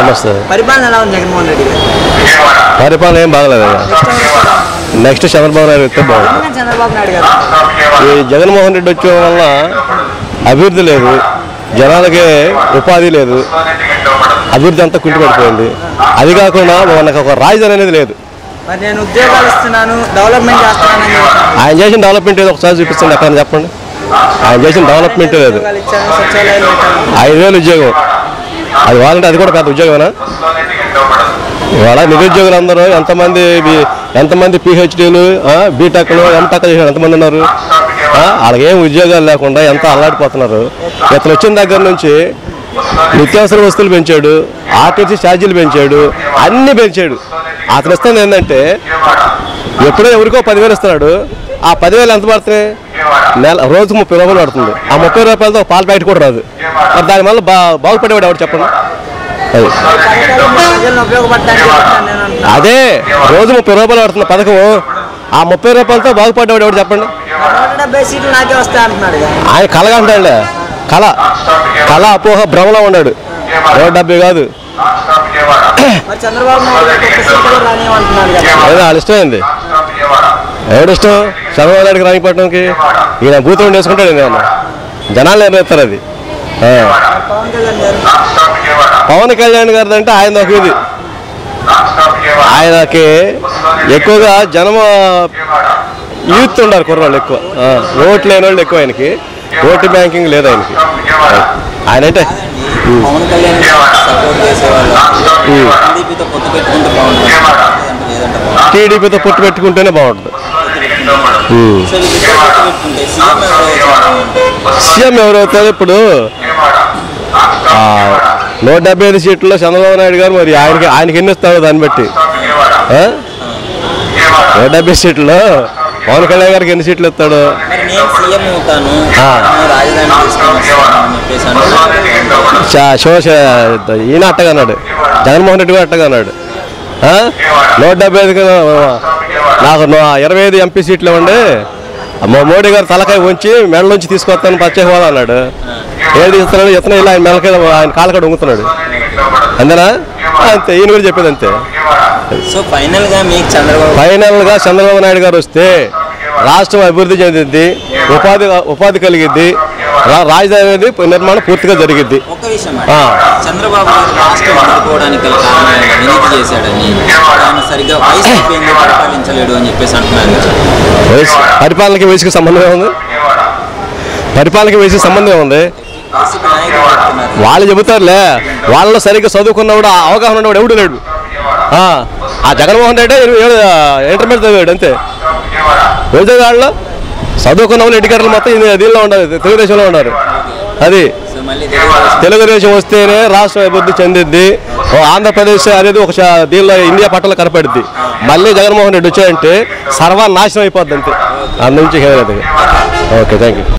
నమస్తే పరిపాలన ఎలా ఉంది జగన్మోహన్ రెడ్డి గారు పరిపాలన ఏం బాగలేదు నెక్స్ట్ చంద్రబాబు నాయుడు వస్తే బాగుంది ఎందుకని చంద్రబాబు నాయుడు గారు ఈ జగన్మోహన్ రెడ్డి వచ్చే వల్ల అభివృద్ధి లేదు జనాలకి ఉపాధి లేదు అభివృద్ధి అంతా కుంటుపడిపోయింది అది కాకుండా మనకు ఒక రాజధాని అనేది లేదు మరి నేను ఉద్యోగాలు ఇస్తున్నాను డెవలప్మెంట్ చేస్తున్నానని చెప్తున్నాను. ఆయన చేసిన డెవలప్మెంట్ ఏదో ఒకసారి చూపిస్తుంది ఎక్కడ చెప్పండి ఆయన చేసిన డెవలప్మెంట్ లేదు ఉద్యోగాలు ఇచ్చాను సచివాలయాలు పెట్టాను ఐదు వేలు ఉద్యోగం అది వాళ్ళంటే అది కూడా పెద్ద ఉద్యోగమేనా ఇవాళ నిరుద్యోగులు అందరూ ఎంతమంది బి- ఎంతమంది పిహెచ్డీలు బీటెక్లు ఎంటెక్ చేసిన ఎంతమంది ఉన్నారు ఆ, వాళ్ళకి ఏం ఉద్యోగాలు లేకుండా ఎంత అల్లాడిపోతున్నారు ఇతను వచ్చిన దగ్గర నుంచి నిత్యావసర వస్తువులు పెంచాడు ఆర్టీసీ ఛార్జీలు పెంచాడు అన్నీ పెంచాడు అతను ఇస్తుంది ఏంటంటే ఎప్పుడో ఎవరికో పదివేలు ఇస్తున్నాడు ఆ పదివేలు ఎంత పడుతున్నాయి నెల రోజుకు ముప్పై రూపాయలు పడుతుంది ఆ ముప్పై రూపాయలతో ఒక పాల ప్యాకెట్ కూడా రాదు మరి దానివల్ల బా బాగుపడేవాడు ఎవరు చెప్పండి అది పథకాలు ప్రజలను ఉపయోగపడటానికి చెప్తాను నేను అంటున్నాను. అదే రోజు ముప్పై రూపాయలు పడుతుంది పథకం ఆ ముప్పై రూపాయలతో బాగుపడ్డవాడు ఎవడు చెప్పండి నూట డెబ్బై సీట్లు నాకే వస్తాయి అంటున్నాడు ఇక. ఆయన కళగా అంటాడు కళ కళ అపోహ భ్రమలో ఉన్నాడు నూట డెబ్బై కాదు మరి చంద్రబాబు నాయుడు గారికి ఒక్క సీటు కూడా రానివ్వమంటున్నాడు కదా ఏదో వాళ్ళ ఇష్టమైంది ఎవడు ఇష్టం చంద్రబాబు నాయుడుకి రానిపట్నంకి ఈయన బూతులు వేసుకుంటాడు నేను జనాలు నిర్ణయిస్తారు అది ఆ. పవన్ కళ్యాణ్ గారు పవన్ కళ్యాణ్ గారిది అంటే ఆయన ఒక ఇది ఆయనకి ఎక్కువగా జనమ యూత్ ఉన్నారు కుర్రాళ్ళు ఎక్కువ ఆ, ఓటు లేని వాళ్ళు ఎక్కువ ఆయనకి ఓటు బ్యాంకింగ్ లేదు ఆయనకి ఆయన అంటే పవన్ కళ్యాణ్ సపోర్ట్ చేసేవాళ్ళు టీడీపీతో పొత్తు పెట్టుకుంటే బాగుంటుంది లేదంటే లేదంటే బాగుంటుంది టీడీపీతో పుట్టు పెట్టుకుంటేనే బాగుంటుంది ఉమ్. సో వీళ్ళిద్దరు పొత్తు పెట్టుకుంటే సీఎం ఎవరు సీఎం ఎవరైతే ఇప్పుడు ఆ, నూట డెబ్బై ఐదు సీట్లలో చంద్రబాబు నాయుడు గారు మరి ఆయనకి ఆయనకి ఎన్ని ఇస్తాడో దాన్ని బట్టి ఆ? నూట డెబ్బై సీట్లలో పవన్ కళ్యాణ్ గారికి ఎన్ని సీట్లు ఇస్తాడు మరి నేను సీఎం అవుతాను ఆ. నేను రాజధాని తీసుకొని వస్తాను అని చెప్పేసి అంటున్నారు చా- శివ శ- ఈయన అట్టగా అన్నాడు జగన్మోహన్ రెడ్డి కూడా అట్టగా అన్నాడు ఆ? నూట డెబ్బై ఐదు కదా, నాకు నూ- ఇరవై ఐదు ఎంపీ సీట్లు ఇవ్వండి మా మోడీ గారు తలకాయ ఉంచి మెడ నుంచి తీసుకొస్తాను పచ్చే హోదా అన్నాడు ఏది ఇస్తున్నాడు ఇతను ఇలా ఆయన మెలకాయ ఆయన కాలకాడ ఉంగుతున్నాడు అంతేనా అంతే ఈయన కూడా చెప్పేది అంతే సో ఫైనల్ గా మీకు చంద్రబాబు ఫైనల్గా చంద్రబాబు నాయుడు గారు వస్తే రాష్ట్రం అభివృద్ధి చెందిద్ది ఉపాధి ఉపాధి కలిగిద్ది రా- రాజధాని అనేది నిర్మాణం పూర్తిగా జరిగిద్ది ఒక్క విషయం ఆ. చంద్రబాబు గారు రాష్ట్రం అందుకోవడానికి గల కారణం ఏంటి? అవినీతి చేశాడని ఆయన సరిగ్గా వయసు అయిపోయింది పరిపాలించలేడు అని చెప్పేసి అంటున్నారు కదా వయసు పరిపాలనకి వయసుకి సంబంధం ఏముంది పరిపాలనకి వయసుకి సంబంధం ఏముంది వైసీపీ నాయకులు చెప్తున్నారు వాళ్ళు చెబుతారులే వాళ్ళలో సరిగ్గా చదువుకున్నవాడు ఆ అవగాహన ఉన్నవాడు ఎవడు లేడు ఆ, ఆ జగన్మోహన్ రెడ్డి ఇంటర్మీడియట్ చదివాడు అంతే విజయవాడలో చదువుకున్న వాళ్ళు ఎడ్యుకేటర్లు మొత్తం ఇది- దీనిలో ఉండాలి తెలుగుదేశంలో ఉన్నారు అది సో మళ్ళీ తెలుగుదేశం తెలుగుదేశం వస్తేనే రాష్ట్రం అభివృద్ధి చెందిద్ది ఓ ఆంధ్రప్రదేశ్ అనేది ఒక శా- దీనిలో ఇండియా పట్ల కనపడుద్ది మళ్ళీ జగన్మోహన్ రెడ్డి వచ్చాయంటే సర్వనాశనం అయిపోద్ది అంతే అందునుంచి ఓకే థ్యాంక్ యూ